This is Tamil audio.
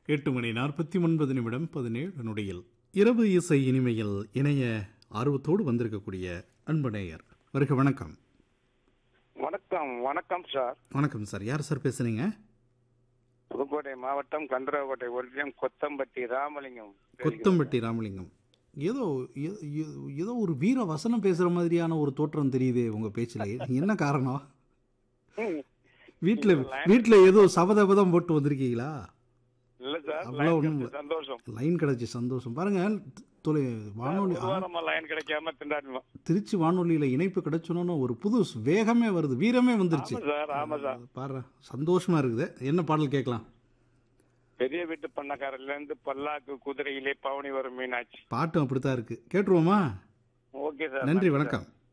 எட்டு மணி நாற்பத்தி ஒன்பது நிமிடம் பதினேழு நொடியில் இரவு இசை இனிமையில் இணைய ஆர்வத்தோடு வந்திருக்கக்கூடிய அன்பு நேயர் வருக வணக்கம் வணக்கம் வணக்கம் சார் வணக்கம் சார் யார் சார் பேசுறீங்க புதுக்கோட்டை மாவட்டம் கந்தரகோட்டை ஒன்றியம் கொத்தம்பட்டி ராமலிங்கம் கொத்தம்பட்டி ராமலிங்கம் ஏதோ ஏ- ஏ- ஏதோ ஒரு வீர வசனம் பேசுற மாதிரியான ஒரு தோற்றம் தெரியுதே உங்க பேச்சுல என்ன காரணம் ம். வீட்ல வீட்ல ஏதோ சபதபதம் போட்டு வந்திருக்கீங்களா இல்ல சார் அவ்வளவு லைன் ஒண்ணும் கிடைச்ச சந்தோஷம் லைன் கிடைச்சி சந்தோஷம் பாருங்க தொலை வானொலி ஒரு வாரமா லைன் கிடைக்காம திண்டாடணும் திருச்சி வானொலியில இணைப்பு கிடைச்சோன்னு ஒரு புது வேகமே வருது வீரமே வந்துருச்சு ஆமா சார் ஆமா சார் பாரு சந்தோஷமா இருக்குது என்ன பாடல் கேட்கலாம் பெரிய வீட்டு பண்ணக்காரர்ல இருந்து பல்லாக்கு குதிரையிலே பவனி வரும் மீனாட்சி பாட்டும் அப்படித்தான் இருக்கு கேட்டுருவோமா ஓகே சார் நன்றி வணக்கம்